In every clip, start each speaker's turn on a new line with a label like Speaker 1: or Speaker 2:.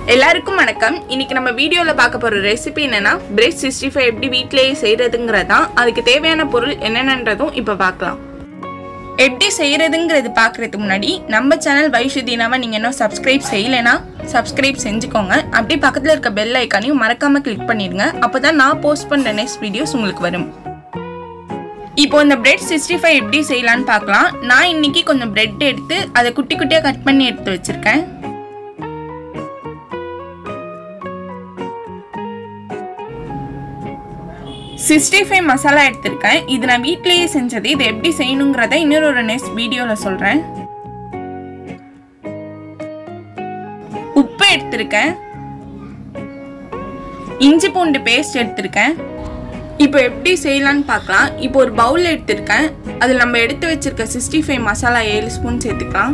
Speaker 1: எல்லாருக்கும் வணக்கம் இன்னைக்கு நம்ம வீடியோவில் பார்க்க போகிற ரெசிபி என்னன்னா பிரெட் சிக்ஸ்டி ஃபைவ் எப்படி வீட்டிலேயே செய்கிறதுங்கிறது தான் அதுக்கு தேவையான பொருள் என்னென்னன்றதும் இப்போ பார்க்கலாம் எப்படி செய்கிறதுங்கிறது பார்க்குறதுக்கு முன்னாடி நம்ம சேனல் வைஷுதீனாவை நீங்கள் இன்னும் சப்ஸ்கிரைப் செய்யலைன்னா சப்ஸ்கிரைப் செஞ்சுக்கோங்க அப்படியே பக்கத்தில் இருக்க பெல் ஐக்கானையும் மறக்காமல் கிளிக் பண்ணிடுங்க அப்போ தான் நான் போஸ்ட் பண்ணுற நெக்ஸ்ட் வீடியோஸ் உங்களுக்கு வரும் இப்போ இந்த பிரெட் சிக்ஸ்டி ஃபைவ் எப்படி செய்யலான்னு பார்க்கலாம் நான் இன்னைக்கு கொஞ்சம் பிரெட் எடுத்து அதை குட்டி குட்டியாக கட் பண்ணி எடுத்து வச்சுருக்கேன் சிக்ஸ்டி ஃபைவ் மசாலா எடுத்திருக்கேன் இது நான் வீட்லேயே செஞ்சது இது எப்படி செய்யணுங்கிறத இன்னொரு ஒரு நெக்ஸ்ட் வீடியோவில் சொல்கிறேன் உப்பு எடுத்திருக்கேன் இஞ்சி பூண்டு பேஸ்ட் எடுத்திருக்கேன் இப்போ எப்படி செய்யலான்னு பார்க்கலாம் இப்போ ஒரு பவுல் எடுத்திருக்கேன் அதில் நம்ம எடுத்து வச்சிருக்க சிக்ஸ்டி ஃபைவ் மசாலா ஏழு ஸ்பூன் சேர்த்துக்கலாம்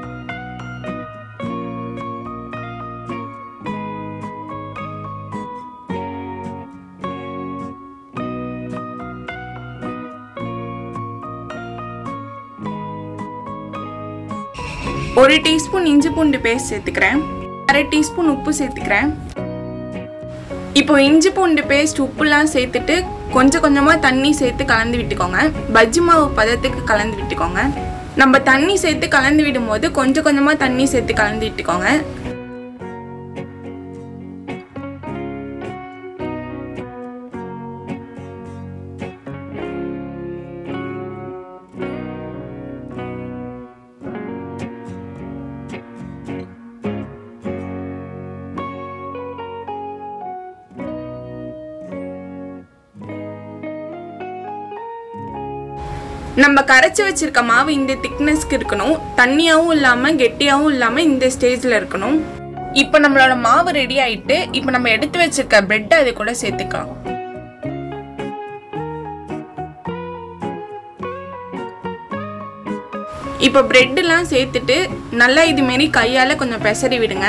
Speaker 1: ஒரு டீஸ்பூன் இஞ்சி பூண்டு பேஸ்ட் சேர்த்துக்கிறேன் அரை டீஸ்பூன் உப்பு சேர்த்துக்கிறேன் இப்போ இஞ்சி பூண்டு பேஸ்ட் உப்புலாம் சேர்த்துட்டு கொஞ்சம் கொஞ்சமாக தண்ணி சேர்த்து கலந்து விட்டுக்கோங்க பஜ்ஜி மாவு பதத்துக்கு கலந்து விட்டுக்கோங்க நம்ம தண்ணி சேர்த்து கலந்து விடும்போது கொஞ்சம் கொஞ்சமாக தண்ணி சேர்த்து கலந்து விட்டுக்கோங்க நம்ம கரைச்சி வச்சிருக்க மாவு இந்த திக்னஸ்க்கு இருக்கணும் தண்ணியாகவும் இல்லாமல் கெட்டியாகவும் இல்லாமல் இந்த ஸ்டேஜில் இருக்கணும் இப்போ நம்மளோட மாவு ரெடி ஆயிட்டு இப்போ நம்ம எடுத்து வச்சிருக்க பிரெட் அது கூட சேர்த்துக்கலாம் இப்போ பிரெட்லாம் சேர்த்துட்டு நல்லா இது மாரி கையால் கொஞ்சம் பெசரி விடுங்க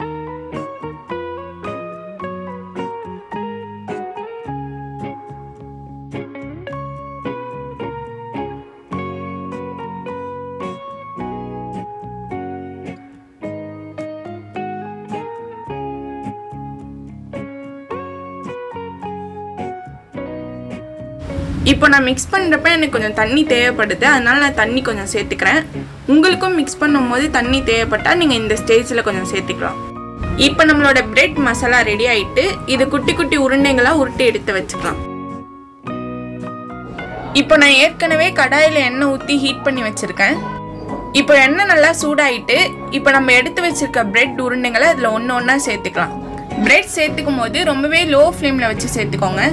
Speaker 1: இப்போ நான் மிக்ஸ் பண்ணுறப்ப எனக்கு கொஞ்சம் தண்ணி தேவைப்படுது அதனால நான் தண்ணி கொஞ்சம் சேர்த்துக்கிறேன் உங்களுக்கும் மிக்ஸ் பண்ணும்போது தண்ணி தேவைப்பட்டால் நீங்கள் இந்த ஸ்டேஜில் கொஞ்சம் சேர்த்துக்கலாம் இப்போ நம்மளோட பிரெட் மசாலா ரெடி ஆயிட்டு இது குட்டி குட்டி உருண்டைகளாக உருட்டி எடுத்து வச்சுக்கலாம் இப்போ நான் ஏற்கனவே கடாயில் எண்ணெய் ஊற்றி ஹீட் பண்ணி வச்சுருக்கேன் இப்போ எண்ணெய் நல்லா சூடாயிட்டு இப்போ நம்ம எடுத்து வச்சிருக்க பிரெட் உருண்டைகளை அதில் ஒன்று ஒன்றா சேர்த்துக்கலாம் பிரெட் சேர்த்துக்கும் போது ரொம்பவே லோ ஃப்ளேமில் வச்சு சேர்த்துக்கோங்க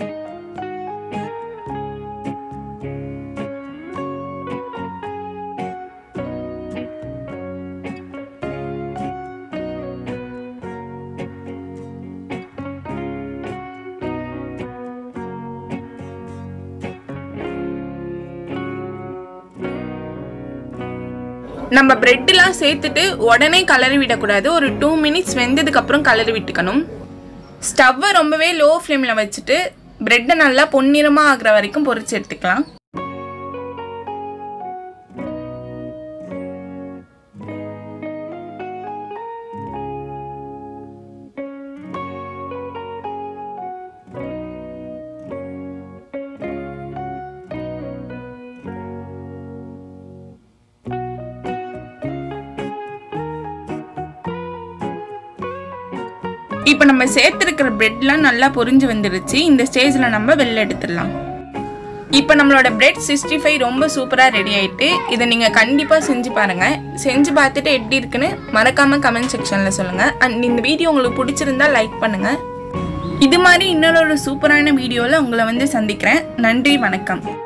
Speaker 1: நம்ம பிரெட்லாம் சேர்த்துட்டு உடனே கலரி விடக்கூடாது ஒரு டூ மினிட்ஸ் வெந்ததுக்கு அப்புறம் கலரி விட்டுக்கணும் ஸ்டவ்வை ரொம்பவே லோ ஃப்ளேமில் வச்சுட்டு பிரெட்டை நல்லா பொன்னிறமாக ஆகிற வரைக்கும் பொரிச்சு எடுத்துக்கலாம் இப்போ நம்ம சேர்த்துருக்கிற பிரெட்லாம் நல்லா பொரிஞ்சு வந்துடுச்சு இந்த ஸ்டேஜில் நம்ம வெளில எடுத்துடலாம் இப்போ நம்மளோட பிரெட் சிக்ஸ்டி ஃபைவ் ரொம்ப சூப்பராக ரெடி ஆயிட்டு இதை நீங்கள் கண்டிப்பாக செஞ்சு பாருங்கள் செஞ்சு பார்த்துட்டு எப்படி இருக்குன்னு மறக்காமல் கமெண்ட் செக்ஷனில் சொல்லுங்கள் அண்ட் இந்த வீடியோ உங்களுக்கு பிடிச்சிருந்தா லைக் பண்ணுங்கள் இது மாதிரி இன்னொரு ஒரு சூப்பரான வீடியோவில் உங்களை வந்து சந்திக்கிறேன் நன்றி வணக்கம்